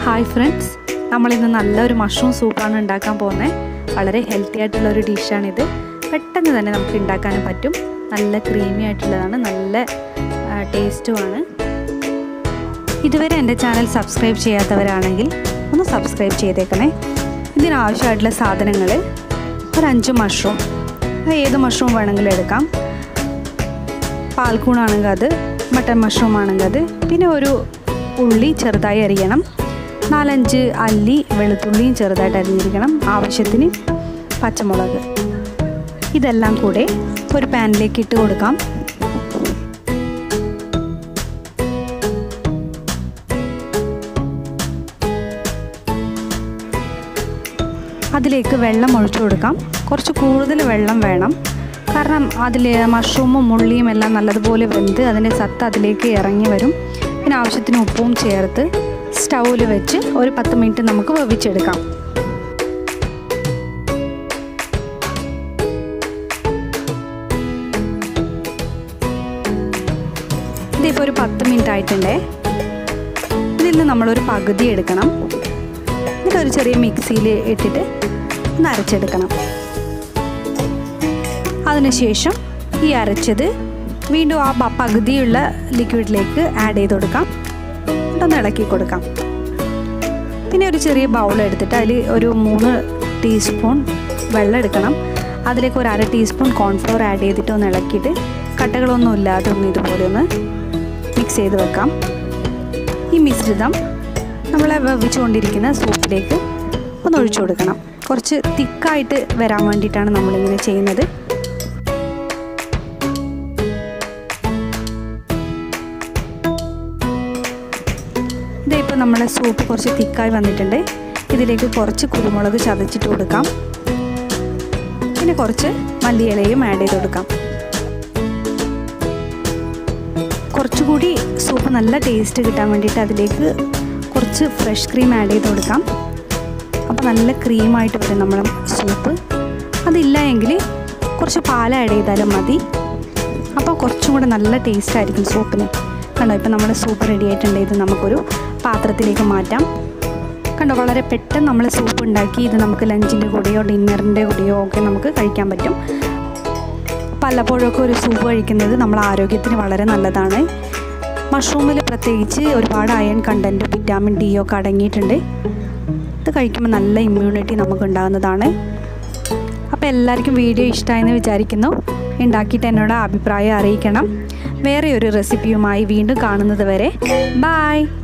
hi friends നമ്മളിന്ന് നല്ലൊരു mushroom സൂപ്പാണ് ഉണ്ടാക്കാൻ പോകുന്നത് വളരെ ഹെൽത്തി ആയിട്ടുള്ള ഒരു ഡിഷാണിത് പെട്ടെന്ന് തന്നെ നമുക്ക് ഉണ്ടാക്കാനും പറ്റും നല്ല ക്രീമി ആയിട്ടുള്ളതാണ് നല്ല ടേസ്റ്റുമാണ് ഇതുവരെ എൻ്റെ ചാനൽ സബ്സ്ക്രൈബ് ചെയ്യാത്തവരാണെങ്കിൽ ഒന്ന് സബ്സ്ക്രൈബ് ചെയ്തേക്കണേ ഇതിനാവശ്യമായിട്ടുള്ള സാധനങ്ങൾ ഒരു അഞ്ച് മഷ്റൂം ഏത് മഷ്റൂം വേണമെങ്കിലും എടുക്കാം പാൽക്കൂണാണെങ്കിൽ അത് മട്ടൺ മഷ്റൂം ആണെങ്കിൽ അത് പിന്നെ ഒരു ഉള്ളി ചെറുതായി അരിയണം നാലഞ്ച് അല്ലി വെളുത്തുള്ളിയും ചെറുതായിട്ട് അരിഞ്ഞിരിക്കണം ആവശ്യത്തിന് പച്ചമുളക് ഇതെല്ലാം കൂടെ ഒരു പാനിലേക്ക് ഇട്ട് കൊടുക്കാം അതിലേക്ക് വെള്ളം ഒഴിച്ചു കൊടുക്കാം കുറച്ച് കൂടുതൽ വെള്ളം വേണം കാരണം അതിൽ മഷ്റൂമും ഉള്ളിയും എല്ലാം നല്ലതുപോലെ വെന്ത് അതിൻ്റെ സത്ത് അതിലേക്ക് ഇറങ്ങി വരും പിന്നെ ആവശ്യത്തിന് ഉപ്പും ചേർത്ത് സ്റ്റൗവിൽ വെച്ച് ഒരു പത്ത് മിനിറ്റ് നമുക്ക് വേവിച്ചെടുക്കാം ഇതിപ്പോൾ ഒരു പത്ത് മിനിറ്റ് ആയിട്ടുണ്ടേ ഇതിൽ നിന്ന് നമ്മളൊരു പകുതി എടുക്കണം എന്നിട്ടൊരു ചെറിയ മിക്സിയിൽ ഇട്ടിട്ട് ഒന്ന് അരച്ചെടുക്കണം അതിനുശേഷം ഈ അരച്ചത് വീണ്ടും ആ പകുതിയുള്ള ലിക്വിഡിലേക്ക് ആഡ് ചെയ്ത് കൊടുക്കാം എന്നിട്ടൊന്ന് ഇളക്കി കൊടുക്കാം പിന്നെ ഒരു ചെറിയ ബൗൾ എടുത്തിട്ട് അതിൽ ഒരു മൂന്ന് ടീസ്പൂൺ വെള്ളം എടുക്കണം അതിലേക്ക് ഒരു അര ടീസ്പൂൺ കോൺഫ്ലോർ ആഡ് ചെയ്തിട്ട് ഒന്ന് ഇളക്കിയിട്ട് കട്ടകളൊന്നും ഇല്ലാതെ ഒന്ന് ഇതുപോലെ ഒന്ന് മിക്സ് ചെയ്ത് വെക്കാം ഈ മിശ്രിതം നമ്മളെ വെവിച്ചുകൊണ്ടിരിക്കുന്ന സൂപ്പിലേക്ക് ഒന്ന് ഒഴിച്ചു കൊടുക്കണം കുറച്ച് തിക്കായിട്ട് വരാൻ വേണ്ടിയിട്ടാണ് നമ്മളിങ്ങനെ ചെയ്യുന്നത് ഇതിപ്പോൾ നമ്മളെ സൂപ്പ് കുറച്ച് തിക്കായി വന്നിട്ടുണ്ട് ഇതിലേക്ക് കുറച്ച് കുരുമുളക് ചതച്ചിട്ട് കൊടുക്കാം പിന്നെ കുറച്ച് മല്ലിയിലയും ആഡ് ചെയ്ത് കൊടുക്കാം കുറച്ചുകൂടി സൂപ്പ് നല്ല ടേസ്റ്റ് കിട്ടാൻ വേണ്ടിയിട്ട് അതിലേക്ക് കുറച്ച് ഫ്രഷ് ക്രീം ആഡ് ചെയ്ത് കൊടുക്കാം അപ്പോൾ നല്ല ക്രീമായിട്ട് വരും നമ്മുടെ സൂപ്പ് അതില്ല എങ്കിൽ കുറച്ച് പാൽ ആഡ് ചെയ്താലും മതി അപ്പോൾ കുറച്ചും കൂടെ നല്ല ടേസ്റ്റ് ആയിരിക്കും സൂപ്പിന് കണ്ടോ ഇപ്പോൾ നമ്മുടെ സൂപ്പ് റെഡി ആയിട്ടുണ്ട് ഇത് നമുക്കൊരു പാത്രത്തിലേക്ക് മാറ്റാം കണ്ടോ വളരെ പെട്ടെന്ന് നമ്മൾ സൂപ്പ് ഉണ്ടാക്കി ഇത് നമുക്ക് ലഞ്ചിൻ്റെ കൂടെയോ ഡിന്നറിൻ്റെ കൂടെയോ ഒക്കെ നമുക്ക് കഴിക്കാൻ പറ്റും പലപ്പോഴൊക്കെ ഒരു സൂപ്പ് കഴിക്കുന്നത് നമ്മുടെ ആരോഗ്യത്തിന് വളരെ നല്ലതാണ് മഷ്റൂമിൽ പ്രത്യേകിച്ച് ഒരുപാട് അയൺ കണ്ടൻറ്റ് വിറ്റാമിൻ ഡി ഒക്കെ അടങ്ങിയിട്ടുണ്ട് ഇത് കഴിക്കുമ്പോൾ നല്ല ഇമ്മ്യൂണിറ്റി നമുക്ക് ഉണ്ടാകുന്നതാണ് അപ്പോൾ എല്ലാവർക്കും വീഡിയോ ഇഷ്ടമായെന്ന് വിചാരിക്കുന്നു ഉണ്ടാക്കിയിട്ട് എന്നോട് അഭിപ്രായം അറിയിക്കണം വേറെ ഒരു റെസിപ്പിയുമായി വീണ്ടും കാണുന്നത് വരെ ബായ്